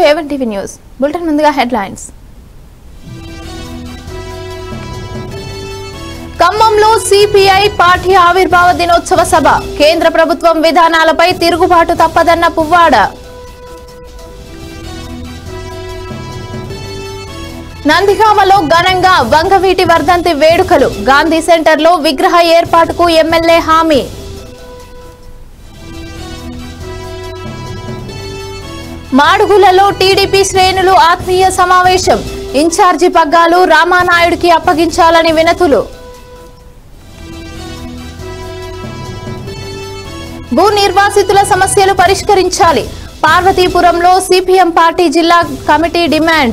A1 TV news bulletin ముందుగా headlines ఖమ్మంలో CPI party ఆవిర్భావ దినోత్సవ సభ కేంద్ర ప్రభుత్వం విధానాలపై తిరుగుబాటు తప్పదన్న పువ్వాడ నందిగామలో ఘనంగా వంగవీటి వర్ధంతి వేడుకలు గాంధీ సెంటర్లో విగ్రహ ఏర్పాటుకు ఎమ్మెల్యే హామీ మాడుగులలో టీడీపీ శ్రేణులు ఆత్మీయ సమావేశం ఇన్ఛార్జి పగ్గాలు రామానాయుడికి అప్పగించాలని వినతులు భూ నిర్వాసితుల సమస్యలు పరిష్కరించాలి పార్వతీపురంలో సిపిఎం పార్టీ జిల్లా కమిటీ డిమాండ్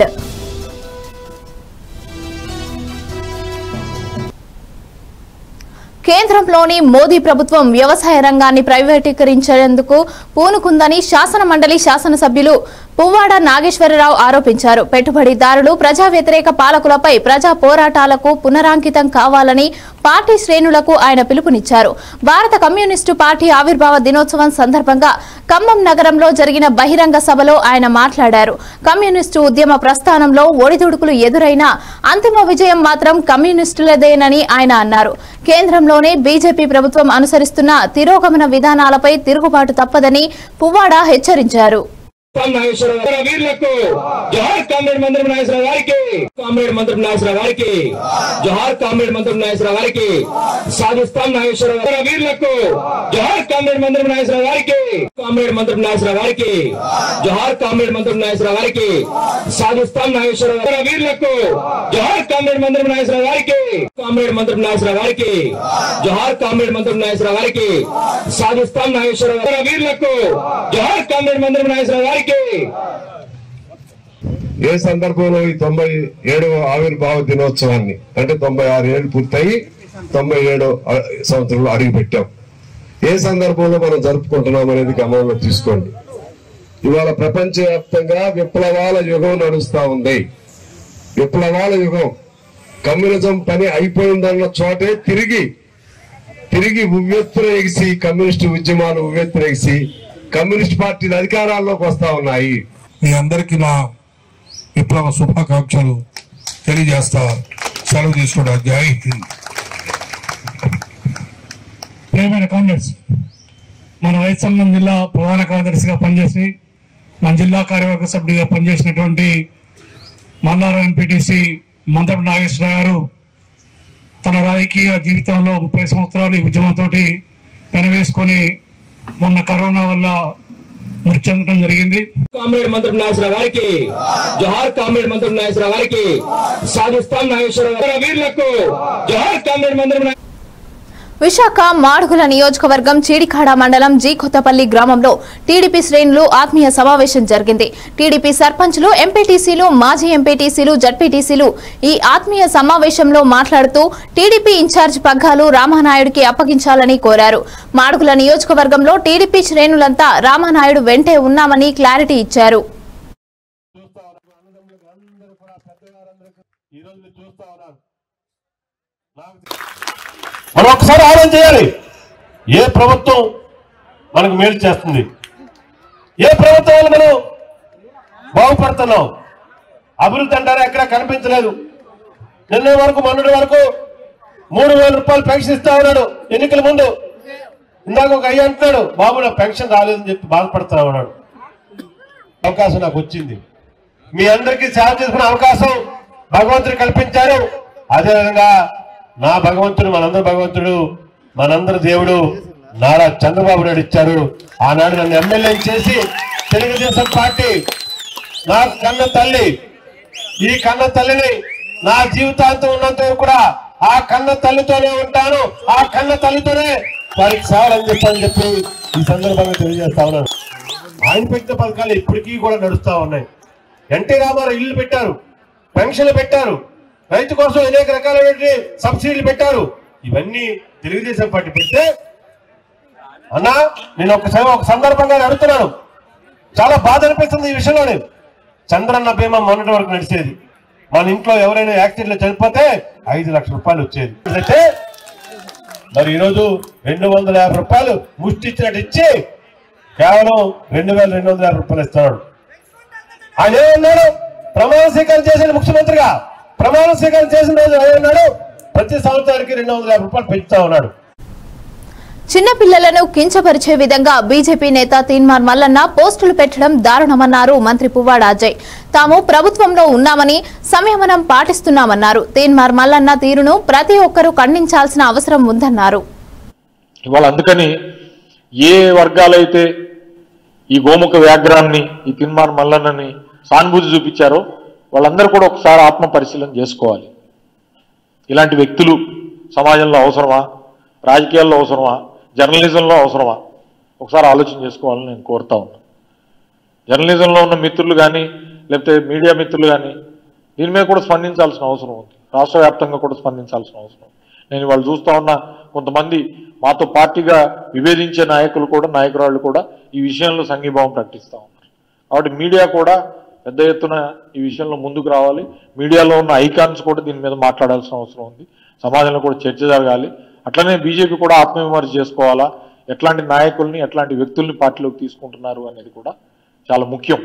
కేంద్రంలోని మోదీ ప్రభుత్వం వ్యవసాయ రంగాన్ని ప్రైవేటీకరించేందుకు పూనుకుందని శాసన మండలి శాసనసభ్యులు పువ్వాడ నాగేశ్వరరావు ఆరోపించారు పెట్టుబడిదారులు ప్రజా వ్యతిరేక పాలకులపై ప్రజా పోరాటాలకు పునరాంకితం కావాలని పార్టీ శ్రేణులకు ఆయన పిలుపునిచ్చారు భారత కమ్యూనిస్టు పార్టీ ఆవిర్భావ దినోత్సవం సందర్భంగా ఖమ్మం నగరంలో జరిగిన బహిరంగ సభలో ఆయన మాట్లాడారు కమ్యూనిస్టు ఉద్యమ ప్రస్థానంలో ఒడిదుడుకులు ఎదురైనా అంతిమ విజయం మాత్రం కమ్యూనిస్టులదేనని ఆయన అన్నారు కేంద్రంలోనే బీజేపీ ప్రభుత్వం అనుసరిస్తున్న తిరోగమన విధానాలపై తిరుగుబాటు తప్పదని పువ్వాడ హెచ్చరించారు నాగేశ్వరరావు గారి వీరులకు జోహార్ కామ్రేడ్ మంత్రి నాగేశ్వరరావు గారికి కామ్రేడ్ మంత్రి నాగేశ్వరరావు గారికి జోహార్ కామ్రేడ్ మంత్రి నాగేశ్వరరావు గారికి సాధిస్తాం నాగేశ్వరరావు గారి వీరులకు జోహార్ కామ్రేడ్ మంత్రి నాగేశ్వరరావు గారికి కామ్రేడ్ మంత్రి నాగేశ్వరరావు గారికి జోహార్ కామ్రేడ్ మంత్రి నాగేశ్వరరావు గారికి సాధిస్తాం నాగేశ్వరరావు గారి వీరులకు జోహార్ కామ్రేడ్ మంత్రి నాగేశ్వరరావు గారికి కామ్రేడ్ మంత్రి నాగేశ్వరరావు గారికి జోహార్ కామ్రేడ్ మంత్రి నాగేశ్వరరావు గారికి సాధిస్తాం నాగేశ్వరరావు గారి వీరులకు జోహార్ కామ్రేడ్ మంత్రి నాగేశ్వరరావు గారికి ఏ సందర్భంలో ఈ తొంభై ఏడవ ఆవిర్భావ దినోత్సవాన్ని అంటే తొంభై ఆరు ఏళ్ళు పూర్తయి తొంభై ఏడో సంవత్సరంలో అడుగు పెట్టాం ఏ సందర్భంలో మనం జరుపుకుంటున్నాం అనేది గమనంలో తీసుకోండి ఇవాళ ప్రపంచవ్యాప్తంగా విప్లవాల యుగం నడుస్తా ఉంది విప్లవాల యుగం కమ్యూనిజం పని అయిపోయిందన్న చోటే తిరిగి తిరిగి ఉవ్వెత్తున ఎగిసి కమ్యూనిస్టు ఉద్యమాలు ఉవ్వెత్తున ఎగిసి కమ్యూనిస్ట్ పార్టీలు అధికారాల్లోకి వస్తా ఉన్నాయి మీ అందరికీ నా విప్లవ శుభాకాంక్షలు తెలియజేస్తా సెలవు తీసుకోవడా జై హింద్ ప్రియమైన కాంగ్రెస్ మన రైతు సంఘం జిల్లా ప్రధాన కార్యదర్శిగా పనిచేసి మన జిల్లా కార్యవర్గ సభ్యుడిగా పనిచేసినటువంటి మల్లారం ఎంపీటీసీ మందపు నాగేశ్వర గారు తన రాజకీయ జీవితంలో ముప్పై సంవత్సరాలు ఈ ఉద్యమంతో పెనవేసుకొని మొన్న కరోనా వల్ల మృతి చెందడం జరిగింది కామ్రేడ్ మంత్రి నాగేశ్వరరావు గారికి జోహార్ కామ్రేడ్ మంత్రి నాగేశ్వరరావు గారికి సాధిస్తాం నాగేశ్వరరావు గారి వీరులకు జోహార్ కామ్రేడ్ మంత్రి నాగేశ్వరరావు విశాఖ మాడుగుల నియోజకవర్గం చీడికాడ మండలం జీ కొత్తపల్లి గ్రామంలో టీడీపీ శ్రేణులు ఆత్మీయ సమావేశం జరిగింది టీడీపీ సర్పంచ్లు ఎంపీటీసీలు మాజీ ఎంపీటీసీలు జడ్పీటీసీలు ఈ ఆత్మీయ సమావేశంలో మాట్లాడుతూ టీడీపీ ఇన్ఛార్జ్ పగ్గాలు రామానాయుడికి అప్పగించాలని కోరారు మాడుగుల నియోజకవర్గంలో టీడీపీ శ్రేణులంతా రామానాయుడు వెంటే ఉన్నామని క్లారిటీ ఇచ్చారు మనం ఒకసారి ఆలోచన చేయాలి ఏ ప్రభుత్వం మనకు మేలు చేస్తుంది ఏ ప్రభుత్వం వల్ల మనం బాగుపడుతున్నాం అభివృద్ధి అంటారా ఎక్కడ కనిపించలేదు నిన్న వరకు మొన్నటి వరకు మూడు వేల రూపాయలు పెన్షన్ ఇస్తా ఉన్నాడు ఎన్నికల ముందు ఇందాక ఒక అయ్య అంటున్నాడు బాబు నా పెన్షన్ రాలేదని చెప్పి బాధపడుతున్నా ఉన్నాడు అవకాశం నాకు వచ్చింది మీ అందరికీ సేవ చేసుకునే అవకాశం భగవంతుడు కల్పించారు అదేవిధంగా నా భగవంతుడు మనందరి భగవంతుడు మనందరి దేవుడు నారా చంద్రబాబు నాయుడు ఇచ్చారు ఆనాడు నన్ను ఎమ్మెల్యే చేసి తెలుగుదేశం పార్టీ నా కన్న తల్లి ఈ కన్న తల్లిని నా జీవితాంతం ఉన్నంత వరకు కూడా ఆ కన్న తల్లితోనే ఉంటాను ఆ కన్న తల్లితోనే వారికి సేవలు అందిస్తానని చెప్పి ఈ సందర్భంగా తెలియజేస్తా ఉన్నాను ఆయన పెట్టిన పథకాలు ఇప్పటికీ కూడా నడుస్తా ఉన్నాయి ఎన్టీ రామారావు ఇల్లు పెట్టారు పెన్షన్లు పెట్టారు రైతు కోసం అనేక రకాలైన సబ్సిడీలు పెట్టారు ఇవన్నీ తెలుగుదేశం పార్టీ పెడితే అన్నా నేను ఒకసారి ఒక సందర్భంగా అడుగుతున్నాను చాలా బాధ అనిపిస్తుంది ఈ విషయంలోనే చంద్రన్న బీమా మొన్నటి వరకు నడిచేది మన ఇంట్లో ఎవరైనా యాక్సిడెంట్ లో చనిపోతే ఐదు లక్షల రూపాయలు వచ్చేది అయితే మరి ఈరోజు రెండు వందల యాభై రూపాయలు ముష్టి ఇచ్చినట్టు ఇచ్చి కేవలం రెండు వేల రెండు వందల యాభై రూపాయలు ఇస్తున్నాడు ఆయన ఏమన్నాడు ప్రమాణ స్వీకారం చేసిన ముఖ్యమంత్రిగా ప్రమాణ స్వీకారం చేసిన రోజు ఏమన్నాడు ప్రతి సంవత్సరానికి రెండు వందల యాభై రూపాయలు పెంచుతా ఉన్నాడు చిన్నపిల్లలను కించపరిచే విధంగా బీజేపీ నేత తీన్మార్ మల్లన్న పోస్టులు పెట్టడం దారుణమన్నారు మంత్రి పువ్వాడ అజయ్ తాము ప్రభుత్వంలో ఉన్నామని సంయమనం పాటిస్తున్నామన్నారు తీన్మార్ మల్లన్న తీరును ప్రతి ఒక్కరూ ఖండించాల్సిన అవసరం ఉందన్నారు ఇవాళ అందుకని ఏ వర్గాలైతే ఈ గోముఖ వ్యాఘ్రాన్ని ఈ తిన్మార్ మల్లన్నని సానుభూతి చూపించారో వాళ్ళందరూ కూడా ఒకసారి ఆత్మ పరిశీలన చేసుకోవాలి ఇలాంటి వ్యక్తులు సమాజంలో అవసరమా రాజకీయాల్లో అవసరమా జర్నలిజంలో అవసరమా ఒకసారి ఆలోచన చేసుకోవాలని నేను కోరుతా ఉన్నాను జర్నలిజంలో ఉన్న మిత్రులు కానీ లేకపోతే మీడియా మిత్రులు కానీ దీని మీద కూడా స్పందించాల్సిన అవసరం ఉంది రాష్ట్ర వ్యాప్తంగా కూడా స్పందించాల్సిన అవసరం ఉంది. నేను వాళ్ళు చూస్తా ఉన్న కొంతమంది మాతో పార్టీగా విభేదించే నాయకులు కూడా నాయకురాళ్ళు కూడా ఈ విషయంలో సంఘీభావం ప్రకటిస్తూ ఉన్నారు కాబట్టి మీడియా కూడా పెద్ద ఎత్తున ఈ విషయంలో ముందుకు రావాలి మీడియాలో ఉన్న ఐకాన్స్ కూడా దీని మీద మాట్లాడాల్సిన అవసరం ఉంది సమాజంలో కూడా చర్చ జరగాలి అట్లనే బీజేపీ కూడా ఆత్మవిమర్శ చేసుకోవాలా ఎట్లాంటి నాయకుల్ని ఎట్లాంటి వ్యక్తుల్ని పార్టీలోకి తీసుకుంటున్నారు అనేది కూడా చాలా ముఖ్యం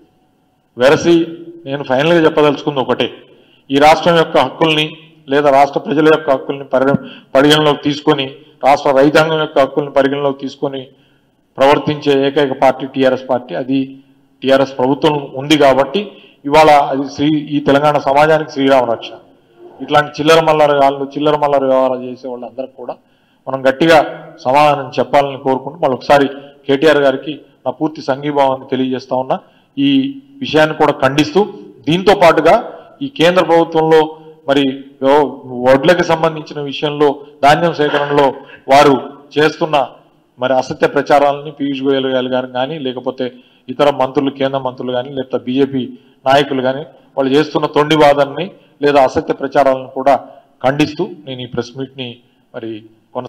వెరసి నేను ఫైనల్గా చెప్పదలుచుకుంది ఒకటే ఈ రాష్ట్రం యొక్క హక్కుల్ని లేదా రాష్ట్ర ప్రజల యొక్క హక్కుల్ని పరి పరిగణలోకి తీసుకొని రాష్ట్ర రైతాంగం యొక్క హక్కుల్ని పరిగణలోకి తీసుకొని ప్రవర్తించే ఏకైక పార్టీ టీఆర్ఎస్ పార్టీ అది టీఆర్ఎస్ ప్రభుత్వం ఉంది కాబట్టి ఇవాళ అది శ్రీ ఈ తెలంగాణ సమాజానికి శ్రీరామ రక్ష ఇట్లాంటి చిల్లర మల్లర వాళ్ళు చిల్లర మల్లర వ్యవహారాలు చేసే వాళ్ళందరికీ కూడా మనం గట్టిగా సమాధానం చెప్పాలని కోరుకుంటూ మళ్ళీ ఒకసారి కేటీఆర్ గారికి నా పూర్తి సంఘీభావాన్ని తెలియజేస్తా ఉన్నా ఈ విషయాన్ని కూడా ఖండిస్తూ దీంతో పాటుగా ఈ కేంద్ర ప్రభుత్వంలో మరి వ్యవ- వడ్లకు సంబంధించిన విషయంలో ధాన్యం సేకరణలో వారు చేస్తున్న మరి అసత్య ప్రచారాలని పీయూష్ గోయల్ గారు గారు కానీ లేకపోతే ఇతర మంత్రులు కేంద్ర మంత్రులు కానీ లేకపోతే బీజేపీ నాయకులు కానీ వాళ్ళు చేస్తున్న తొండి వాదనని లేదా అసత్య ప్రచారాలను కూడా ఖండిస్తూ నేను ఈ ప్రెస్ మీట్ని మరి కొన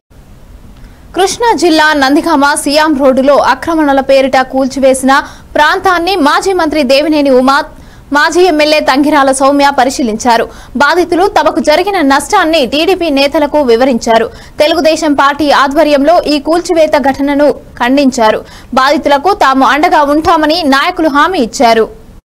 కృష్ణా జిల్లా నందిగామ సియాం రోడ్డులో ఆక్రమణల పేరిట కూల్చివేసిన ప్రాంతాన్ని మాజీ మంత్రి దేవినేని ఉమా మాజీ ఎమ్మెల్యే తంగిరాల సౌమ్య పరిశీలించారు బాధితులు తమకు జరిగిన నష్టాన్ని టీడీపీ నేతలకు వివరించారు తెలుగుదేశం పార్టీ ఆధ్వర్యంలో ఈ కూల్చివేత ఘటనను ఖండించారు బాధితులకు తాము అండగా ఉంటామని నాయకులు హామీ ఇచ్చారు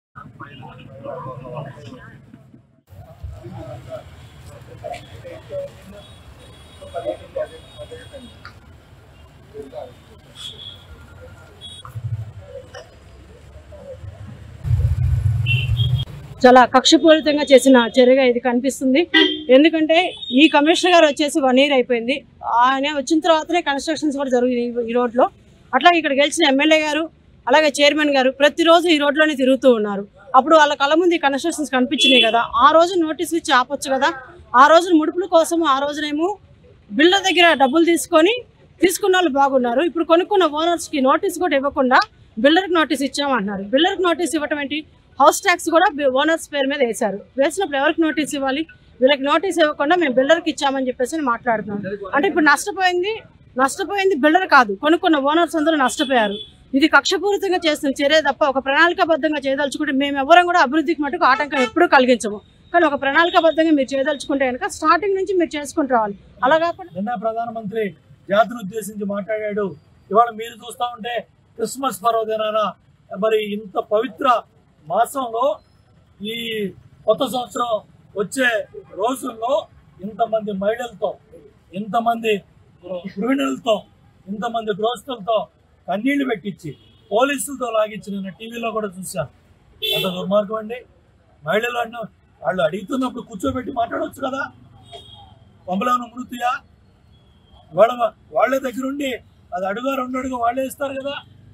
చాలా కక్షపూరితంగా చేసిన చర్యగా ఇది కనిపిస్తుంది ఎందుకంటే ఈ కమిషనర్ గారు వచ్చేసి వన్ ఇయర్ అయిపోయింది ఆయన వచ్చిన తర్వాతనే కన్స్ట్రక్షన్స్ కూడా జరిగినాయి ఈ రోడ్లో అట్లాగే ఇక్కడ గెలిచిన ఎమ్మెల్యే గారు అలాగే చైర్మన్ గారు ప్రతిరోజు ఈ రోడ్లోనే తిరుగుతూ ఉన్నారు అప్పుడు వాళ్ళ కళ్ళ ముందు ఈ కన్స్ట్రక్షన్స్ కనిపించినాయి కదా ఆ రోజు నోటీస్ ఇచ్చి ఆపొచ్చు కదా ఆ రోజు ముడుపుల కోసం ఆ రోజునేమో బిల్డర్ దగ్గర డబ్బులు తీసుకొని తీసుకున్న వాళ్ళు బాగున్నారు ఇప్పుడు కొనుక్కున్న ఓనర్స్కి నోటీస్ కూడా ఇవ్వకుండా బిల్డర్కి నోటీస్ ఇచ్చామంటున్నారు బిల్డర్కి నోటీస్ ఇవ్వటం ఏంటి హౌస్ ట్యాక్స్ కూడా ఓనర్స్ పేరు మీద వేశారు వేసినప్పుడు ఎవరికి నోటీస్ ఇవ్వాలి వీళ్ళకి నోటీస్ ఇవ్వకుండా మేము బిల్డర్కి ఇచ్చామని చెప్పేసి మాట్లాడుతున్నాం అంటే ఇప్పుడు నష్టపోయింది నష్టపోయింది బిల్డర్ కాదు కొనుక్కున్న ఓనర్స్ అందరూ నష్టపోయారు ఇది కక్షపూరితంగా చేస్తున్న చర్య తప్ప ఒక ప్రణాళికాబద్ధంగా చేయదలుచుకుంటే మేము ఎవరం కూడా అభివృద్ధికి మటుకు ఆటంకం ఎప్పుడూ కలిగించము కానీ ఒక ప్రణాళికాబద్ధంగా మీరు చేయదలుచుకుంటే కనుక స్టార్టింగ్ నుంచి మీరు చేసుకుంటూ రావాలి అలా కాకుండా నిన్న ప్రధానమంత్రి జాతిని ఉద్దేశించి మాట్లాడాడు ఇవాళ మీరు చూస్తా ఉంటే క్రిస్మస్ పర్వదినాన మరి ఇంత పవిత్ర మాసంలో ఈ కొత్త సంవత్సరం వచ్చే రోజుల్లో ఇంతమంది మహిళలతో ఇంతమంది గృహిణులతో ఇంతమంది గృహస్థులతో కన్నీళ్లు పెట్టించి పోలీసులతో లాగించి నిన్న టీవీలో కూడా చూశాను అంత దుర్మార్గం అండి మహిళలు అన్న వాళ్ళు అడుగుతున్నప్పుడు కూర్చోబెట్టి మాట్లాడవచ్చు కదా పంపలేమన్న మృతియా వాళ్ళ వాళ్ళ దగ్గరుండి అది అడుగా రెండు అడుగు వాళ్ళే ఇస్తారు కదా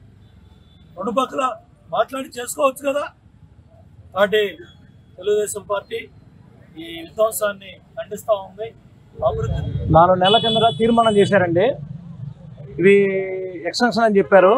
రెండు పక్కల మాట్లాడి చేసుకోవచ్చు కదా కాబట్టి తెలుగుదేశం పార్టీ ఈ విధ్వంసాన్ని ఖండిస్తూ ఉంది అభివృద్ధి నాలుగు నెలల కిందట తీర్మానం చేశారండి ఇవి ఎక్స్టెన్షన్ అని చెప్పారు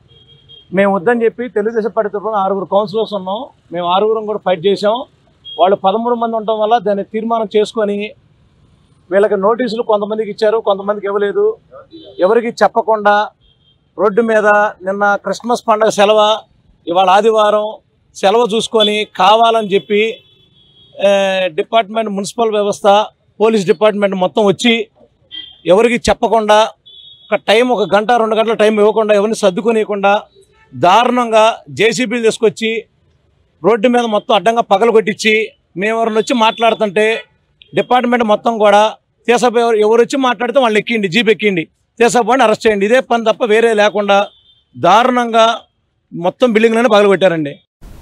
మేము వద్దని చెప్పి తెలుగుదేశం పార్టీ తరఫున ఆరుగురు కౌన్సిలర్స్ ఉన్నాం మేము ఆరుగురం కూడా ఫైట్ చేసాం వాళ్ళు పదమూడు మంది ఉండటం వల్ల దాన్ని తీర్మానం చేసుకొని వీళ్ళకి నోటీసులు కొంతమందికి ఇచ్చారు కొంతమందికి ఇవ్వలేదు ఎవరికి చెప్పకుండా రోడ్డు మీద నిన్న క్రిస్మస్ పండుగ సెలవు ఇవాళ ఆదివారం సెలవు చూసుకొని కావాలని చెప్పి ఆ, డిపార్ట్మెంట్ మున్సిపల్ వ్యవస్థ పోలీస్ డిపార్ట్మెంట్ మొత్తం వచ్చి ఎవరికి చెప్పకుండా ఒక టైం ఒక గంట రెండు గంటల టైం ఇవ్వకుండా ఎవరిని సర్దుకొనియకుండా దారుణంగా జేసీబీలు తీసుకొచ్చి రోడ్డు మీద మొత్తం అడ్డంగా పగలు కొట్టించి మేము ఎవరిని వచ్చి మాట్లాడుతుంటే డిపార్ట్మెంట్ మొత్తం కూడా తీసపోయి ఎవరు వచ్చి మాట్లాడితే వాళ్ళు ఎక్కిండి జీప్ ఎక్కిండి తీసపోయి అరెస్ట్ చేయండి ఇదే పని తప్ప వేరే లేకుండా దారుణంగా మొత్తం బిల్డింగ్లను పగలు కొట్టారండి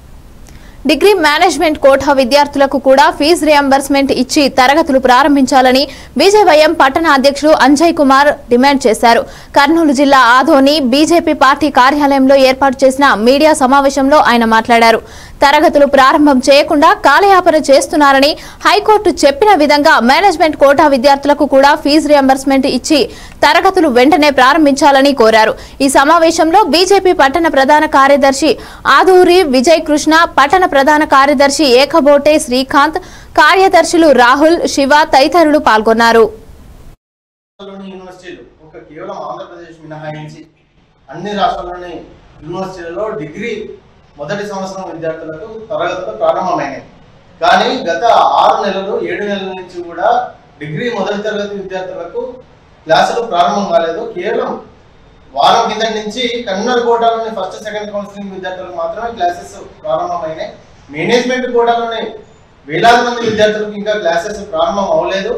డిగ్రీ మేనేజ్మెంట్ కోటా విద్యార్థులకు కూడా ఫీజు రియంబర్స్మెంట్ ఇచ్చి తరగతులు ప్రారంభించాలని బీజేవైఎం పట్టణ అధ్యక్షుడు అంజయ్ కుమార్ డిమాండ్ చేశారు కర్నూలు జిల్లా ఆదోని బీజేపీ పార్టీ కార్యాలయంలో ఏర్పాటు చేసిన మీడియా సమావేశంలో ఆయన మాట్లాడారు తరగతులు ప్రారంభం చేయకుండా కాలయాపన చేస్తున్నారని హైకోర్టు చెప్పిన విధంగా మేనేజ్మెంట్ కోటా విద్యార్థులకు కూడా ఫీజు రియంబర్స్మెంట్ ఇచ్చి తరగతులు వెంటనే ప్రారంభించాలని కోరారు ఈ సమావేశంలో బీజేపీ పట్టణ ప్రధాన కార్యదర్శి ఆదూరి విజయ్ కృష్ణ పట్టణ ప్రధాన కార్యదర్శి ఏకబోటే శ్రీకాంత్ కార్యదర్శులు రాహుల్ శివ తదితరులు పాల్గొన్నారు రాష్ట్రాల్లోని యూనివర్సిటీలు ఒక కేవలం ఆంధ్రప్రదేశ్ మినహాయించి అన్ని రాష్ట్రాల్లోని యూనివర్సిటీలలో డిగ్రీ మొదటి సంవత్సరం విద్యార్థులకు తరగతులు ప్రారంభమైనాయి కానీ గత ఆరు నెలలు ఏడు నెలల నుంచి కూడా డిగ్రీ మొదటి తరగతి విద్యార్థులకు క్లాసులు ప్రారంభం కాలేదు కేవలం వారం కింద నుంచి కన్నర్ కోటాలోని ఫస్ట్ సెకండ్ కౌన్సిలింగ్ విద్యార్థులకు మాత్రమే క్లాసెస్ ప్రారంభమైనాయి మేనేజ్మెంట్ కోటాలోని వేలాది మంది విద్యార్థులకు ఇంకా క్లాసెస్ ప్రారంభం అవ్వలేదు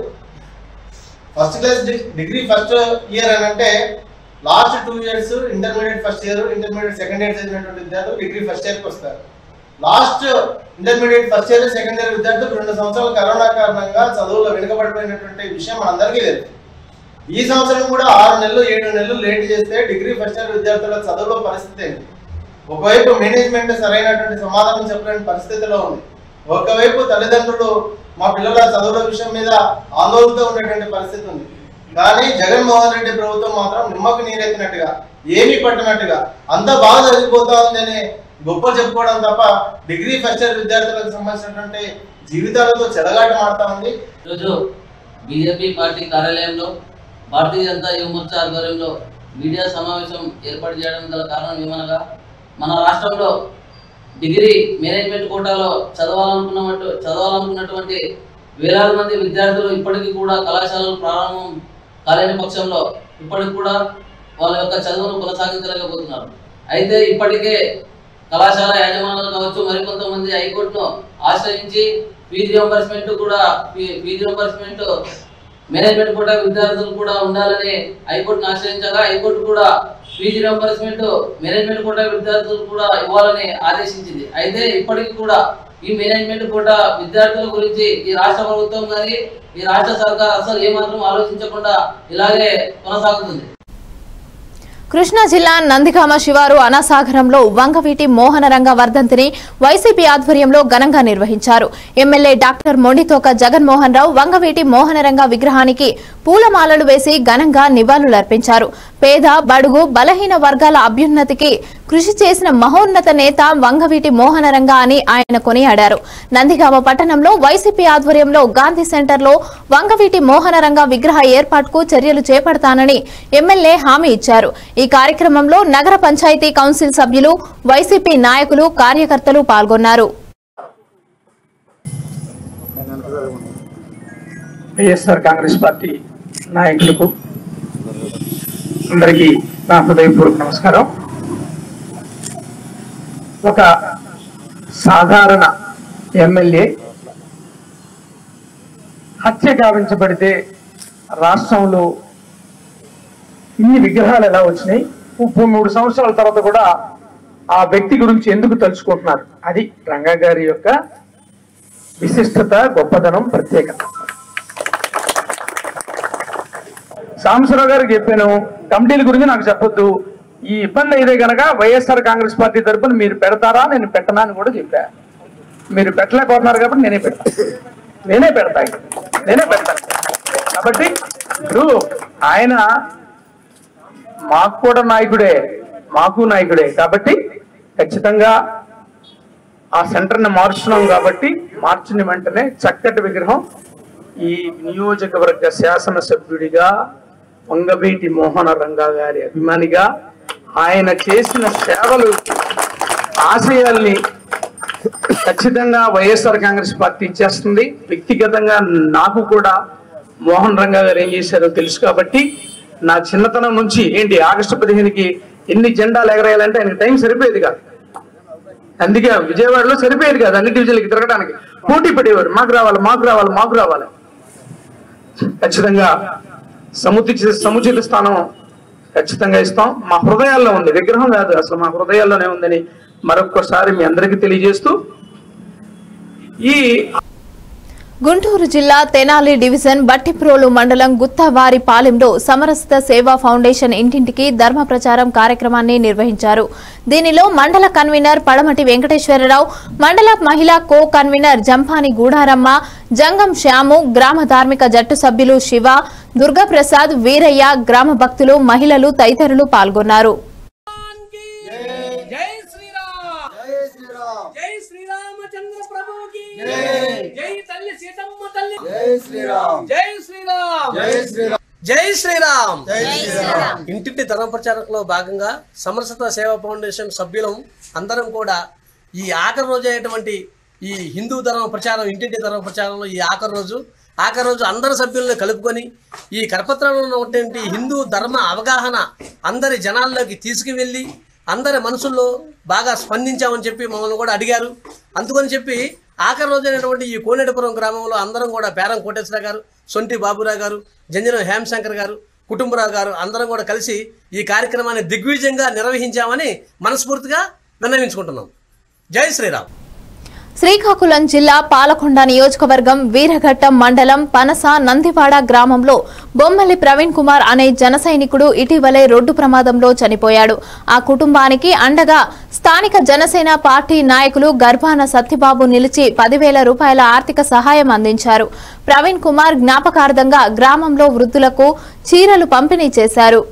first class degree first year అని అంటే last two years intermediate first year intermediate second year చదివినటువంటి విద్యార్థులు డిగ్రీ ఫస్ట్ ఇయర్కి వస్తారు last intermediate first year second year విద్యార్థులు రెండు సంవత్సరాలు కరోనా కారణంగా చదువులో వెనుకబడిపోయినటువంటి విషయం మనందరికీ తెలుసు ఈ సంవత్సరం కూడా ఆరు నెలలు ఏడు నెలలు లేట్ చేస్తే డిగ్రీ ఫస్ట్ ఇయర్ విద్యార్థుల చదువులో పరిస్థితి ఏంటి ఒకవైపు మేనేజ్మెంట్ సరైనటువంటి సమాధానం చెప్పలేని పరిస్థితిలో ఉంది ఒకవైపు తల్లిదండ్రులు మా పిల్లల చదువుల విషయం మీద ఆందోళనతో ఉండేటువంటి పరిస్థితి ఉంది కానీ జగన్మోహన్ రెడ్డి ప్రభుత్వం మాత్రం నిమ్మకు నీరెత్తినట్టుగా ఏమీ పట్టినట్టుగా అంత బాగా జరిగిపోతా ఉందని గొప్ప చెప్పుకోవడం తప్ప డిగ్రీ ఫస్ట్ ఇయర్ విద్యార్థులకు సంబంధించినటువంటి జీవితాలతో చెలగాట మాడుతా ఉంది ఈరోజు బీజేపీ పార్టీ కార్యాలయంలో భారతీయ జనతా యువ మోర్చా ఆధ్వర్యంలో మీడియా సమావేశం ఏర్పాటు చేయడం గల కారణం ఏమనగా మన రాష్ట్రంలో డిగ్రీ మేనేజ్మెంట్ కోటాలో చదవాలనుకున్నట్టు చదవాలనుకున్నటువంటి వేలాది మంది విద్యార్థులు ఇప్పటికీ కూడా కళాశాలలు ప్రారంభం కాలేని పక్షంలో ఇప్పటికి కూడా వాళ్ళ యొక్క చదువును కొనసాగించలేకపోతున్నారు అయితే ఇప్పటికే కళాశాల యాజమాన్యాలు కావచ్చు మరికొంతమంది హైకోర్టును ఆశ్రయించి ఫీజు రియంబర్స్మెంట్ కూడా fee- fee reimbursement management quota విద్యార్థులు కూడా ఉండాలని హైకోర్టును ఆశ్రయించగా హైకోర్టు కూడా ఫీజు రియంబర్స్మెంట్ మేనేజ్మెంట్ కోటా విద్యార్థులు కూడా ఇవ్వాలని ఆదేశించింది అయితే ఇప్పటికీ కూడా ఈ మేనేజ్మెంట్ కోటా విద్యార్థుల గురించి ఈ రాష్ట్ర ప్రభుత్వం కానీ ఈ రాష్ట్ర సర్కార్ అసలు ఏమాత్రం ఆలోచించకుండా ఇలాగే కొనసాగుతుంది కృష్ణా జిల్లా నందిగామ శివారు అనాసాగరంలో వంగవీటి మోహనరంగ వర్ధంతిని వైసీపీ ఆధ్వర్యంలో ఘనంగా నిర్వహించారు ఎమ్మెల్యే డాక్టర్ మొండితోక జగన్మోహన్ రావు వంగవీటి మోహనరంగ విగ్రహానికి పూలమాలలు వేసి ఘనంగా నివాళులర్పించారు పేద బడుగు బలహీన వర్గాల అభ్యున్నతికి కృషి చేసిన మహోన్నత నేత వంగవీటి మోహనరంగ అని ఆయన కొనియాడారు నందిగామ పట్టణంలో వైసీపీ ఆధ్వర్యంలో గాంధీ సెంటర్లో వంగవీటి మోహనరంగ విగ్రహ ఏర్పాటుకు చర్యలు చేపడతానని ఎమ్మెల్యే హామీ ఇచ్చారు ఈ కార్యక్రమంలో నగర పంచాయతీ కౌన్సిల్ సభ్యులు వైసీపీ నాయకులు కార్యకర్తలు పాల్గొన్నారు వైఎస్ఆర్ కాంగ్రెస్ పార్టీ నాయకులకు అందరికీ నా హృదయపూర్వక నమస్కారం ఒక సాధారణ ఎమ్మెల్యే హత్య గావించబడితే రాష్ట్రంలో ఈ విగ్రహాలు ఎలా వచ్చినాయి ముప్పై మూడు సంవత్సరాల తర్వాత కూడా ఆ వ్యక్తి గురించి ఎందుకు తలుచుకుంటున్నారు అది రంగా గారి యొక్క విశిష్టత గొప్పదనం ప్రత్యేకత సాంబశివరావు గారికి చెప్పాను కమిటీల గురించి నాకు చెప్పొద్దు ఈ ఇబ్బంది అయితే గనక వైఎస్ఆర్ కాంగ్రెస్ పార్టీ తరపున మీరు పెడతారా నేను పెట్టనా అని కూడా చెప్పా మీరు పెట్టలేకపోతున్నారు కాబట్టి నేనే పెడతా నేనే పెడతా ఇక. నేనే పెడతాను కాబట్టి ఇప్పుడు ఆయన మాకు కూడా నాయకుడే మాకు నాయకుడే కాబట్టి ఖచ్చితంగా ఆ సెంటర్ని మార్చున్నాం కాబట్టి మార్చిన వెంటనే చక్కటి విగ్రహం ఈ నియోజకవర్గ శాసనసభ్యుడిగా వంగబీటి మోహన రంగా గారి అభిమానిగా ఆయన చేసిన సేవలు ఆశయాల్ని ఖచ్చితంగా వైఎస్ఆర్ కాంగ్రెస్ పార్టీ చేస్తుంది వ్యక్తిగతంగా నాకు కూడా మోహన్ రంగా గారు ఏం చేశారో తెలుసు కాబట్టి నా చిన్నతనం నుంచి ఏంటి ఆగస్టు పదిహేనుకి ఎన్ని జెండాలు ఎగరేయాలంటే ఆయనకి టైం సరిపోయేది కాదు అందుకే విజయవాడలో సరిపోయేది కాదు అన్ని డివిజన్లకి తిరగడానికి పోటీ పడేవారు మాకు రావాలి మాకు రావాలి మాకు రావాలి ఖచ్చితంగా సముచిత సముచిత స్థానం ఖచ్చితంగా ఇస్తాం మా హృదయాల్లో ఉంది విగ్రహం కాదు అసలు మా హృదయాల్లోనే ఉందని మరొక్కసారి మీ అందరికీ తెలియజేస్తూ ఈ గుంటూరు జిల్లా తెనాలి డివిజన్ బట్టిప్రోలు మండలం గుత్తవారి పాలెంలో సమరస్త సేవా ఫౌండేషన్ ఇంటింటికి ధర్మ ప్రచారం కార్యక్రమాన్ని నిర్వహించారు దీనిలో మండల కన్వీనర్ పడమటి వెంకటేశ్వరరావు మండల మహిళా కో కన్వీనర్ జంపాని గూడారమ్మ జంగం శ్యాము గ్రామ ధార్మిక జట్టు సభ్యులు శివ దుర్గాప్రసాద్ వీరయ్య గ్రామ భక్తులు మహిళలు తదితరులు పాల్గొన్నారు జై శ్రీరామ్ జై శ్రీరామ్ జై శ్రీరామచంద్ర ప్రభుకి జై తల్లి సీతమ్మ తల్లి జై శ్రీరామ్ జై శ్రీరామ్ జై శ్రీరామ్ జై శ్రీరామ్ జై శ్రీరామ్ ఇంటింటి ధర్మ ప్రచారంలో భాగంగా సమరసత సేవా ఫౌండేషన్ సభ్యులం అందరం కూడా ఈ ఆఖరి రోజు అయినటువంటి ఈ హిందూ ధర్మ ప్రచారం ఇంటింటి ధర్మ ప్రచారంలో ఈ ఆఖరి రోజు ఆఖరి రోజు అందరి సభ్యులను కలుపుకొని ఈ కరపత్రంలో ఉన్నటువంటి హిందూ ధర్మ అవగాహన అందరి జనాల్లోకి తీసుకువెళ్ళి అందరి మనసుల్లో బాగా స్పందించామని చెప్పి మమ్మల్ని కూడా అడిగారు అందుకని చెప్పి ఆఖరి రోజైనటువంటి ఈ కోనేటిపురం గ్రామంలో అందరం కూడా పేరం కోటేశ్వర గారు సొంటి బాబురావు గారు జంజనం హేమశంకర్ గారు కుటుంబరావు గారు అందరం కూడా కలిసి ఈ కార్యక్రమాన్ని దిగ్విజయంగా నిర్వహించామని మనస్ఫూర్తిగా విన్నవించుకుంటున్నాం జై శ్రీరామ్ శ్రీకాకుళం జిల్లా పాలకొండ నియోజకవర్గం వీరఘట్టం మండలం పనస నందివాడ గ్రామంలో బొమ్మలి ప్రవీణ్ కుమార్ అనే జన సైనికుడు ఇటీవలే రోడ్డు ప్రమాదంలో చనిపోయాడు ఆ కుటుంబానికి అండగా స్థానిక జనసేన పార్టీ నాయకులు గర్భాన సత్యబాబు నిలిచి పదివేల రూపాయల ఆర్థిక సహాయం అందించారు ప్రవీణ్ కుమార్ జ్ఞాపకార్థంగా గ్రామంలో వృద్ధులకు చీరలు పంపిణీ చేశారు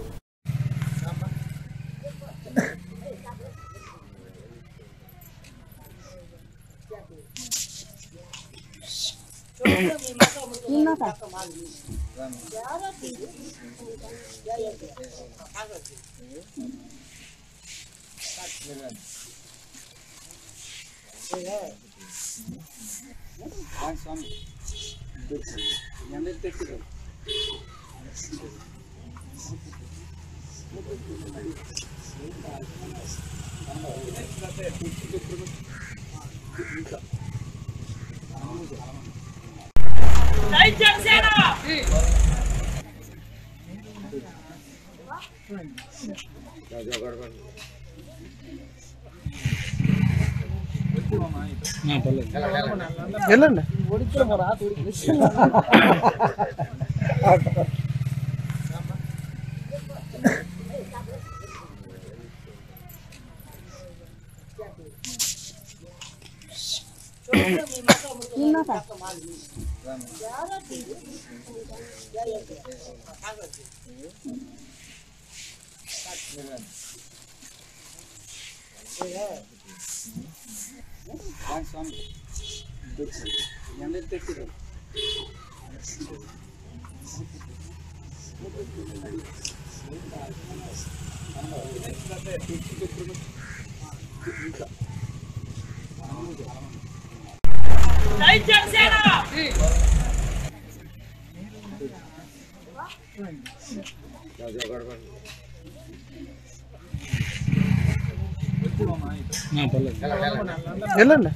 వెళ్ళండి వెళ్ళండి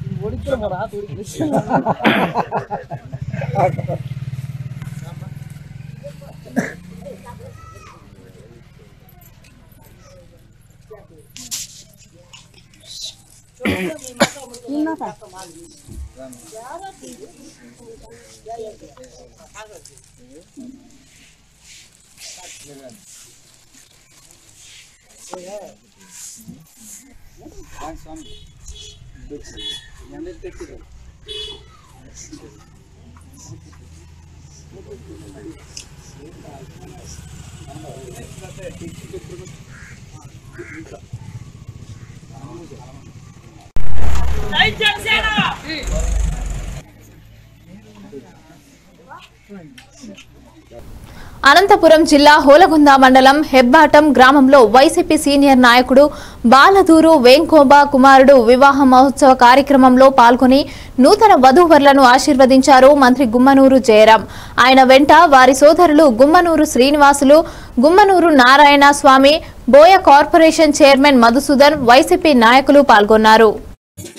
అనంతపురం జిల్లా హోలగుంద మండలం హెబ్బాటం గ్రామంలో వైసీపీ సీనియర్ నాయకుడు బాలదూరు వేంకోబా కుమారుడు వివాహ మహోత్సవ కార్యక్రమంలో పాల్గొని నూతన వధూవరులను ఆశీర్వదించారు మంత్రి గుమ్మనూరు జయరాం ఆయన వెంట వారి సోదరులు Gummanuru Srinivasulu Gummanuru Narayana Swamy Boya corporation chairman Madhusudan YCP నాయకులు పాల్గొన్నారు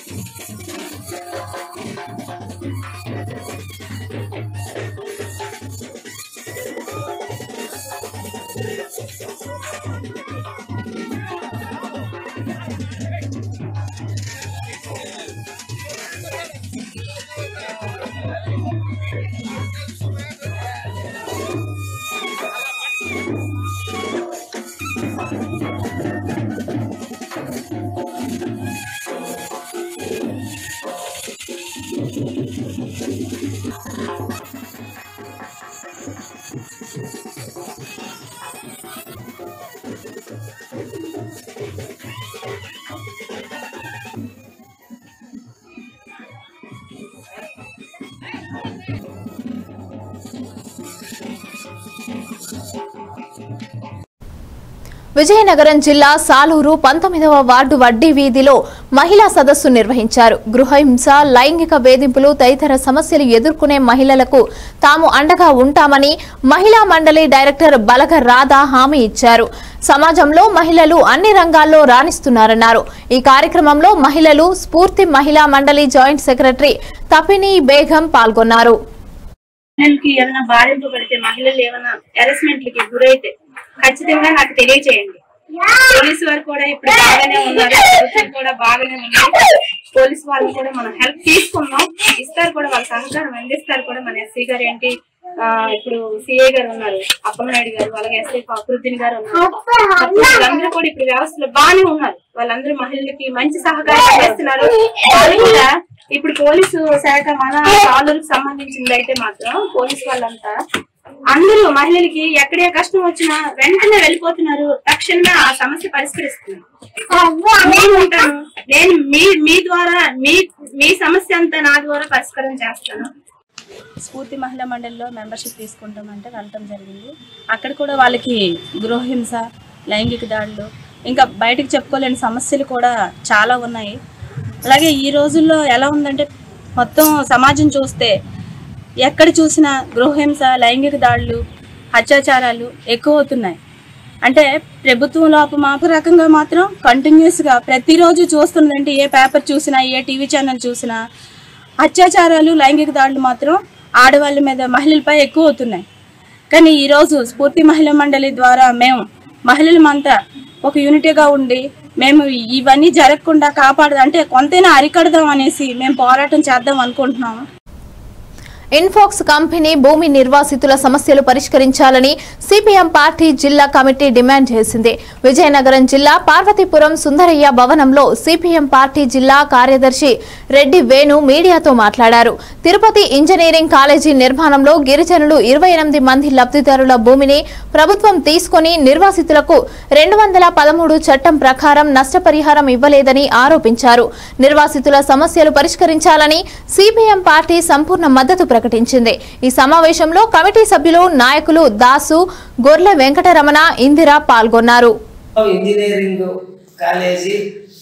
విజయనగరం జిల్లా సాలూరు పంతొమ్మిదవ వార్డు వడ్డీ వీధిలో మహిళా సదస్సు నిర్వహించారు గృహహింస లైంగిక వేధింపులు తదితర సమస్యలు ఎదుర్కొనే మహిళలకు తాము అండగా ఉంటామని మహిళా మండలి డైరెక్టర్ బలగ రాధా హామీ ఇచ్చారు సమాజంలో మహిళలు అన్ని రంగాల్లో రాణిస్తున్నారన్నారు ఈ కార్యక్రమంలో మహిళలు స్ఫూర్తి మహిళా మండలి జాయింట్ సెక్రటరీ తపిని బేగం పాల్గొన్నారు మహిళలకి ఏమైనా బాధింపబడితే మహిళలు ఏమైనా హెరాస్మెంట్లకి గురైతే ఖచ్చితంగా నాకు తెలియజేయండి పోలీసు వారు కూడా ఇప్పుడు బాగానే ఉన్నారు ప్రభుత్వం కూడా బాగానే ఉంది పోలీసు వాళ్ళు కూడా మనం హెల్ప్ తీసుకున్నాం ఇస్తారు కూడా వాళ్ళ సహకారం అందిస్తారు కూడా మన ఎస్సీ గారు ఏంటి ఆ, ఇప్పుడు సిఐ గారు ఉన్నారు అప్పలనాయుడు గారు అలాగే ఎస్ఐ అభివృద్ధిని గారు ఉన్నారు వాళ్ళందరూ కూడా ఇప్పుడు వ్యవస్థలో బాగానే ఉన్నారు వాళ్ళందరూ మహిళలకి మంచి సహకారం అందిస్తున్నారు వాళ్ళు కూడా ఇప్పుడు పోలీసు శాఖ మన సాలులకు సంబంధించింది అయితే మాత్రం పోలీసు వాళ్ళంతా అందరూ మహిళలకి ఎక్కడే కష్టం వచ్చినా వెంటనే వెళ్ళిపోతున్నారు తక్షణమే ఆ సమస్య పరిష్కరిస్తున్నారు నేను ఉంటాను నేను మీ మీ ద్వారా మీ మీ సమస్య అంతా నా ద్వారా పరిష్కారం చేస్తాను స్ఫూర్తి మహిళా మండలిలో మెంబర్షిప్ తీసుకుంటామంటే వెళ్ళటం జరిగింది అక్కడ కూడా వాళ్ళకి గృహహింస లైంగిక దాడులు ఇంకా బయటకు చెప్పుకోలేని సమస్యలు కూడా చాలా ఉన్నాయి అలాగే ఈ రోజుల్లో ఎలా ఉందంటే మొత్తం సమాజం చూస్తే ఎక్కడ చూసినా గృహహింస లైంగిక దాడులు అత్యాచారాలు ఎక్కువ అవుతున్నాయి అంటే ప్రభుత్వం లోపం ఒక రకంగా మాత్రం కంటిన్యూస్గా ప్రతిరోజు చూస్తున్నదంటే ఏ పేపర్ చూసినా ఏ టీవీ ఛానల్ చూసినా అత్యాచారాలు లైంగిక దాడులు మాత్రం ఆడవాళ్ళ మీద మహిళలపై ఎక్కువ అవుతున్నాయి కానీ ఈరోజు స్ఫూర్తి మహిళా మండలి ద్వారా మేము మహిళలమంతా ఒక యూనిటీగా ఉండి మేము ఇవన్నీ జరగకుండా కాపాడదాం అంటే కొంతైనా అరికడదాం అనేసి మేము పోరాటం చేద్దాం అనుకుంటున్నాము ఇన్ఫాక్స్ కంపెనీ భూమి నిర్వాసితుల సమస్యలు పరిష్కరించాలని సిపిఎం పార్టీ జిల్లా కమిటీ డిమాండ్ చేసింది విజయనగరం జిల్లా పార్వతీపురం సుందరయ్య భవనంలో సిపిఎం పార్టీ జిల్లా కార్యదర్శి రెడ్డి వేణు మీడియాతో మాట్లాడారు తిరుపతి ఇంజనీరింగ్ కాలేజీ నిర్మాణంలో గిరిజనులు ఇరవై ఎనిమిది మంది లబ్ధిదారుల భూమిని ప్రభుత్వం తీసుకుని నిర్వాసితులకు రెండు వందల పదమూడు చట్టం ప్రకారం నష్టపరిహారం ఇవ్వలేదని ఆరోపించారు నిర్వాసితుల సమస్యలు పరిష్కరించాలని సిపిఎం పార్టీ సంపూర్ణ మద్దతు ప్రకటించింది ఈ సమావేశంలో కమిటీ సభ్యులు నాయకులు దాసు గొర్లె వెంకటరమణ ఇందిర పాల్గొన్నారు engineering college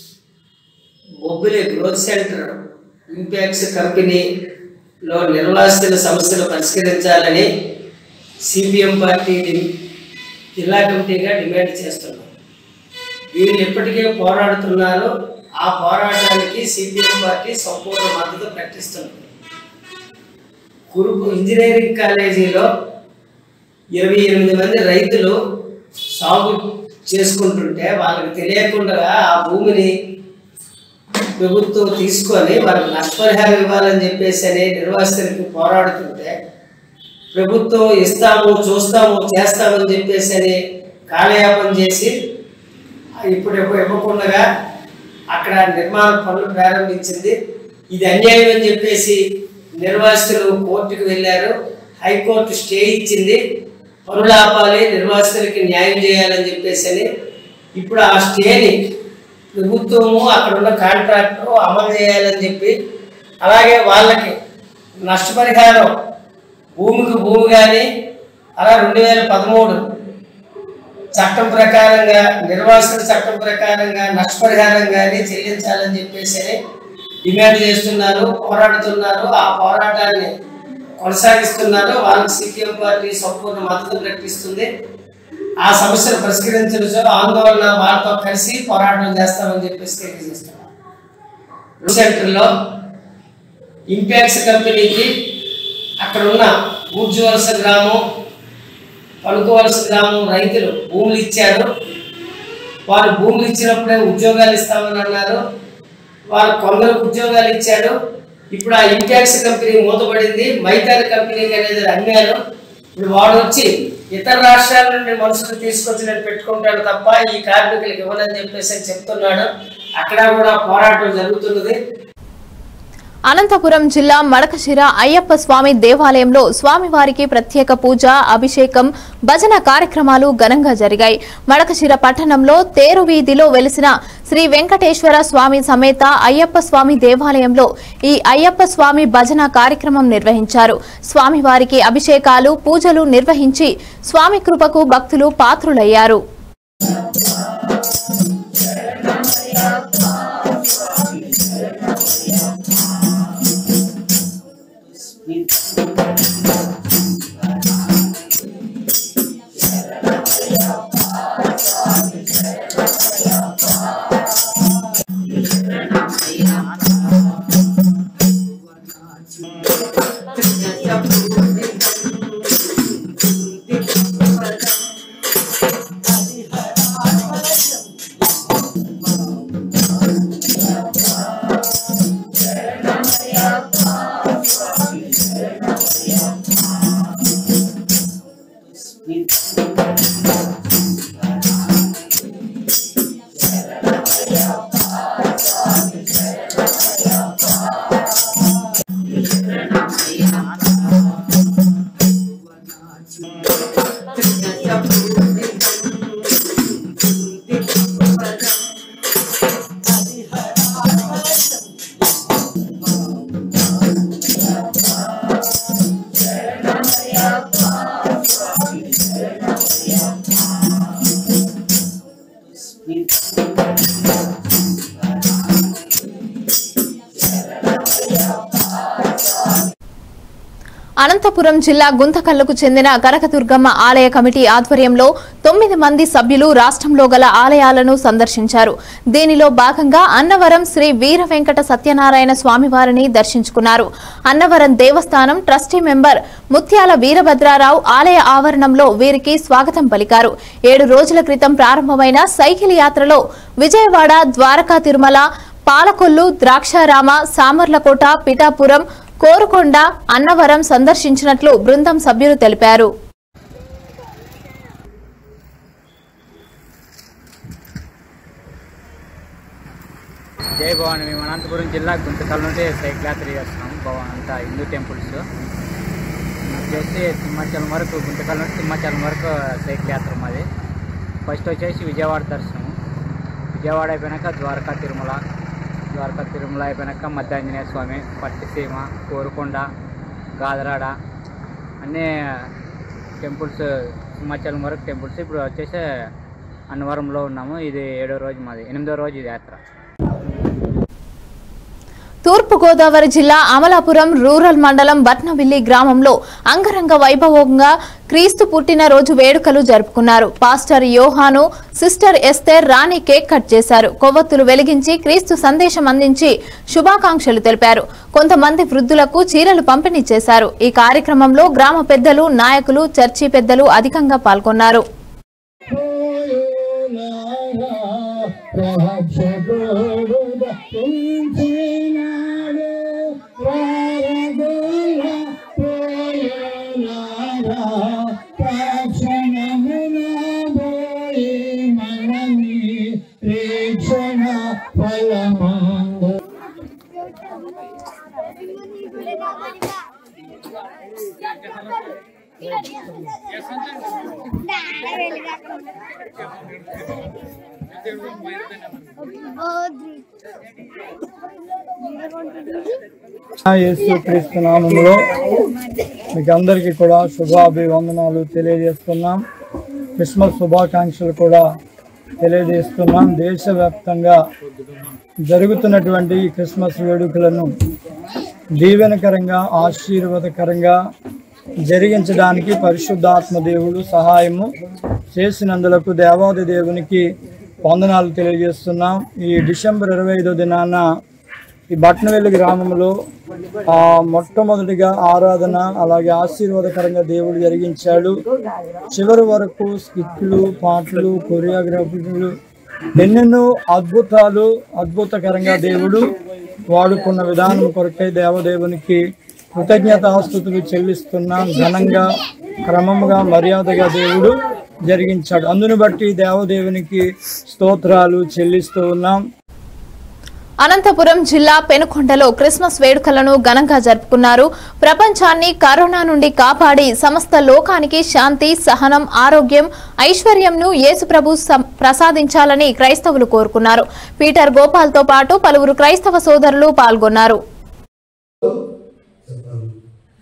Bobbili growth centre Impax కంపెనీలో నిర్వాసితుల సమస్యలు పరిష్కరించాలని సిపిఎం పార్టీ డి- జిల్లా కమిటీగా డిమాండ్ చేస్తున్నాం వీళ్ళు ఇప్పటికే పోరాడుతున్నారు ఆ పోరాటానికి సిపిఎం పార్టీ సంపూర్ణ మద్దతు ప్రకటిస్తుంది కురుపు ఇంజనీరింగ్ కాలేజీలో ఇరవై ఎనిమిది మంది రైతులు సాగు చేసుకుంటుంటే వాళ్ళకి తెలియకుండా ఆ భూమిని ప్రభుత్వం తీసుకొని వాళ్ళకి నష్టపరిహారం ఇవ్వాలని చెప్పేసి అని నిర్వాసితులకి పోరాడుతుంటే ప్రభుత్వం ఇస్తాము చూస్తాము చేస్తామని చెప్పేసి అని కాలయాపన చేసి ఇప్పుడు ఇవ్వకుండా అక్కడ నిర్మాణ పనులు ప్రారంభించింది ఇది అన్యాయం అని చెప్పేసి నిర్వాసితులు కోర్టుకు వెళ్ళారు హైకోర్టు స్టే ఇచ్చింది పనులు ఆపాలి నిర్వాసితులకి న్యాయం చేయాలని చెప్పేసి అని ఇప్పుడు ఆ స్టేని ప్రభుత్వము అక్కడ ఉన్న కాంట్రాక్టర్ అమలు చేయాలని చెప్పి అలాగే వాళ్ళకి నష్టపరిహారం భూమికి భూమి కానీ అలా రెండు వేల పదమూడు చట్టం ప్రకారంగా నిర్వాసిత చట్టం ప్రకారంగా నష్టపరిహారం కానీ చెల్లించాలని చెప్పేసి అని డిమాండ్ చేస్తున్నారు పోరాడుతున్నారు ఆ పోరాటాన్ని కొనసాగిస్తున్నారు వాళ్ళకి సిపిఎం పార్టీ సంపూర్ణ మద్దతు ప్రకటిస్తుంది ఆ సమస్యను పరిష్కరించడం ఆందోళన వాళ్ళతో కలిసి పోరాటం చేస్తామని చెప్పేసి తెలియజేస్తున్నాం సెంటర్లో ఇంపాక్స్ కంపెనీకి అక్కడ ఉన్న ఊర్జవలస గ్రామం పలుకోవలస గ్రామం రైతులు భూములు ఇచ్చారు వారు భూములు ఇచ్చినప్పుడే ఉద్యోగాలు ఇస్తామని అన్నారు వారు కొందరు ఉద్యోగాలు ఇచ్చారు ఇప్పుడు ఆ ఇంపాక్స్ కంపెనీ మూతపడింది మైతాన్ కంపెనీకి అనేది అమ్మారు ఇప్పుడు వాడు వచ్చి ఇతర రాష్ట్రాల నుండి మనుషులు తీసుకొచ్చినట్టు పెట్టుకుంటాడు తప్ప ఈ కార్మికులకు ఇవ్వనని చెప్పేసి అని చెప్తున్నాడు అక్కడ కూడా పోరాటం జరుగుతున్నది అనంతపురం జిల్లా మడకశిర అయ్యప్ప స్వామి దేవాలయంలో స్వామివారికి ప్రత్యేక పూజ అభిషేకం భజన కార్యక్రమాలు ఘనంగా జరిగాయి మడకశిర పట్టణంలో తేరు వీధిలో వెలిసిన శ్రీ వెంకటేశ్వర స్వామి సమేత అయ్యప్ప స్వామి దేవాలయంలో ఈ అయ్యప్ప స్వామి భజన కార్యక్రమం నిర్వహించారు స్వామివారికి అభిషేకాలు పూజలు నిర్వహించి స్వామి కృపకు భక్తులు పాత్రులయ్యారు అనంతపురం జిల్లా గుంతకల్లుకు చెందిన కనకదుర్గమ్మ ఆలయ కమిటీ ఆధ్వర్యంలో తొమ్మిది మంది సభ్యులు రాష్ట్రంలో గల ఆలయాలను సందర్శించారు దీనిలో భాగంగా అన్నవరం శ్రీ వీర వెంకట సత్యనారాయణ స్వామివారిని దర్శించుకున్నారు అన్నవరం దేవస్థానం ట్రస్టీ మెంబర్ ముత్యాల వీరభద్రారావు ఆలయ ఆవరణంలో వీరికి స్వాగతం పలికారు ఏడు రోజుల క్రితం ప్రారంభమైన సైకిల్ యాత్రలో విజయవాడ ద్వారకా తిరుమల పాలకొల్లు ద్రాక్షారామ సామర్లకోట పిఠాపురం కోరుకొండ అన్నవరం సందర్శించినట్లు బృందం సభ్యులు తెలిపారు జై భవాని మేము అనంతపురం జిల్లా గుంతకల్ నుండి సైకిల్ యాత్ర చేస్తున్నాం భవ- అంతా హిందూ టెంపుల్స్ వచ్చేసి సింహాచలం వరకు గుంతకల్ నుండి సింహాచలం వరకు సైకిల్ యాత్ర మాది ఫస్ట్ వచ్చేసి విజయవాడ దర్శనం విజయవాడ అయిపోయాక ద్వారకా తిరుమల ద్వారకా తిరుమల అయిపోయాక మధ్యాంజనేయ స్వామి పట్టిసీమ కోరుకొండ గాదరాడ అన్నీ టెంపుల్స్ సింహాచలం వరకు టెంపుల్స్ ఇప్పుడు వచ్చేసి అన్నవరంలో ఉన్నాము ఇది ఏడో రోజు మాది ఎనిమిదో రోజు ఇది యాత్ర తూర్పుగోదావరి జిల్లా అమలాపురం రూరల్ మండలం బట్నవిల్లి గ్రామంలో అంగరంగ వైభవంగా క్రీస్తు పుట్టినరోజు వేడుకలు జరుపుకున్నారు pastor Yohanu sister Esther Rani cake cut చేశారు కొవ్వొత్తులు వెలిగించి క్రీస్తు సందేశం అందించి శుభాకాంక్షలు తెలిపారు కొంతమంది వృద్ధులకు చీరలు పంపిణీ చేశారు ఈ కార్యక్రమంలో గ్రామ పెద్దలు నాయకులు చర్చి పెద్దలు అధికంగా పాల్గొన్నారు యేసు క్రీస్తు నామంలో మీకు అందరికీ కూడా శుభాభివందనాలు తెలియజేస్తున్నాం క్రిస్మస్ శుభాకాంక్షలు కూడా తెలియజేస్తున్నాం దేశవ్యాప్తంగా జరుగుతున్నటువంటి ఈ క్రిస్మస్ వేడుకలను దీవెనకరంగా ఆశీర్వాదకరంగా జరిగించడానికి పరిశుద్ధాత్మ దేవుడు సహాయము చేసినందులకు దేవాది దేవునికి వందనాలు తెలియజేస్తున్నాం ఈ డిసెంబర్ ఇరవై ఐదో దినాన ఈ బట్నవెల్లి గ్రామంలో ఆ మొట్టమొదటిగా ఆరాధన అలాగే ఆశీర్వాదకరంగా దేవుడు జరిగించాడు చివరి వరకు స్కిట్లు పాటలు కొరియోగ్రఫీలు ఎన్నెన్నో అద్భుతాలు అద్భుతకరంగా దేవుడు వాడుకున్న విధానం కొరకై దేవదేవునికి కృతజ్ఞతాస్తుతులు చెల్లిస్తున్నాం ఘనంగా క్రమంగా మర్యాదగా దేవుడు జరిగించాడు అందును బట్టి దేవదేవునికి స్తోత్రాలు చెల్లిస్తూ ఉన్నాం అనంతపురం జిల్లా పెనుకొండలో క్రిస్మస్ వేడుకలను ఘనంగా జరుపుకున్నారు ప్రపంచాన్ని కరోనా నుండి కాపాడి సమస్త లోకానికి శాంతి సహనం ఆరోగ్యం ఐశ్వర్యంను యేసుప్రభు సం- ప్రసాదించాలని క్రైస్తవులు కోరుకున్నారు పీటర్ గోపాల్తో పాటు పలువురు క్రైస్తవ సోదరులు పాల్గొన్నారు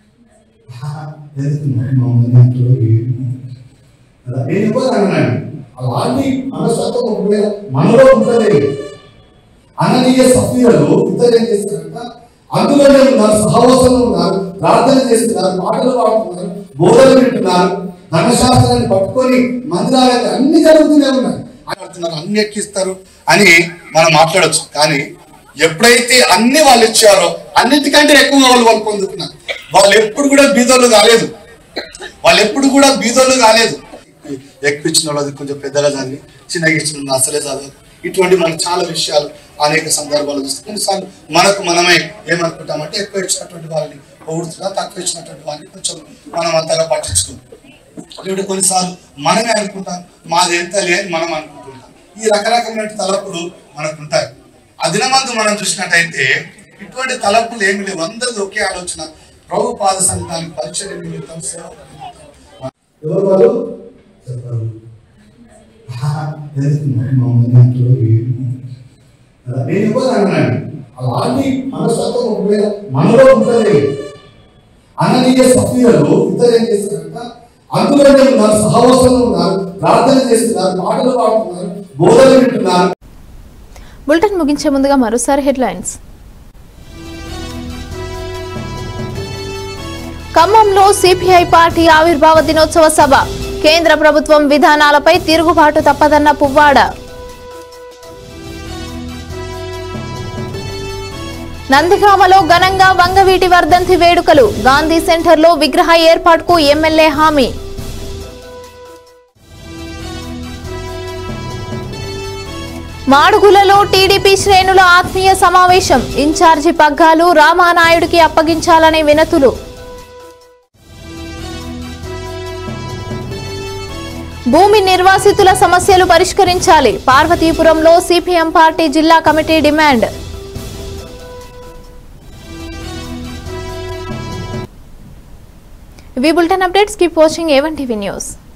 నేను కూడా అన్నాడు అలాంటి మనస్తత్వం ఒకవేళ మనలో ఉంటది అననీయ సఫీరలు ఇద్దరు ఏం చేస్తారంట అందులోనే ఉన్నారు సహవాసంలో ఉన్నారు ప్రార్థన చేస్తున్నారు పాటలు పాడుతున్నారు బోధనలు వింటున్నారు ధర్మశాస్త్రాన్ని పట్టుకొని మందిరాలకు అన్ని జరుగుతూనే ఉన్నాయి మాట్లాడుతున్నారు అన్ని ఎక్కిస్తారు అని మనం మాట్లాడొచ్చు కానీ ఎప్పుడైతే అన్ని వాళ్ళు ఇచ్చారో అన్నిటికంటే ఎక్కువ వాళ్ళు వాళ్ళు పొందుతున్నారు వాళ్ళు ఎప్పుడు కూడా బీదోళ్ళు కాలేదు వాళ్ళు ఎప్పుడు కూడా బీదోళ్ళు కాలేదు ఎక్కువ ఇచ్చిన వాళ్ళు అది కొంచెం పెద్దగా చదివి చిన్నగా ఇచ్చిన వాళ్ళు అసలే చదవదు ఇటువంటి మనకు చాలా విషయాలు అనేక సందర్భాలు చూస్తే కొన్నిసార్లు మనకు మనమే ఏమనుకుంటామంటే ఎక్కువ ఇచ్చినటువంటి వాళ్ళని పొగుడుతున్నా తక్కువ ఇచ్చినటువంటి వాళ్ళని కొంచెం మనం అంతగా పట్టించుకుంటాం లేకుంటే కొన్నిసార్లు మనమే అనుకుంటాం మాది ఎంత లేని మనం అనుకుంటుంటాం ఈ రకరకమైన తలపులు మనకు ఉంటాయి ఆ దినమందు మనం చూసినట్టయితే ఇటువంటి తలపులు ఏమి లేవు అందరిది ఒకే ఆలోచన ప్రభు పాద సంఘానికి పరిచయ నిమిత్తం సేవ ఎవరు వాళ్ళు చెప్పారు నేను ఎవరు అన్నాను అలాంటి మనస్తత్వం ఒకవేళ మనలో ఉంటది అననీయ సఫీరలు ఇద్దరు ఏం చేస్తారంట అందులోనే ఉన్నారు సహవాసంలో ఉన్నారు ప్రార్థన చేస్తున్నారు పాటలు పాడుతున్నారు బోధనలు వింటున్నారు బులెటిన్ ముగించే ముందుగా మరోసారి హెడ్లైన్స్ ఖమ్మంలో సిపిఐ పార్టీ ఆవిర్భావ దినోత్సవ సభ కేంద్ర ప్రభుత్వం విధానాలపై తిరుగుబాటు తప్పదన్న పువ్వాడ నందిగామలో ఘనంగా వంగవీటి వర్ధంతి వేడుకలు గాంధీ సెంటర్లో విగ్రహ ఏర్పాటుకు ఎమ్మెల్యే హామీ మాడుగులలో టీడీపీ శ్రేణుల ఆత్మీయ సమావేశం ఇన్ఛార్జి పగ్గాలు రామానాయుడికి అప్పగించాలనే వినతులు భూమి నిర్వాసితుల సమస్యలు పరిష్కరించాలి పార్వతీపురంలో సిపిఎం పార్టీ జిల్లా కమిటీ డిమాండ్ ఇవి bulletin updates keep watching A one TV news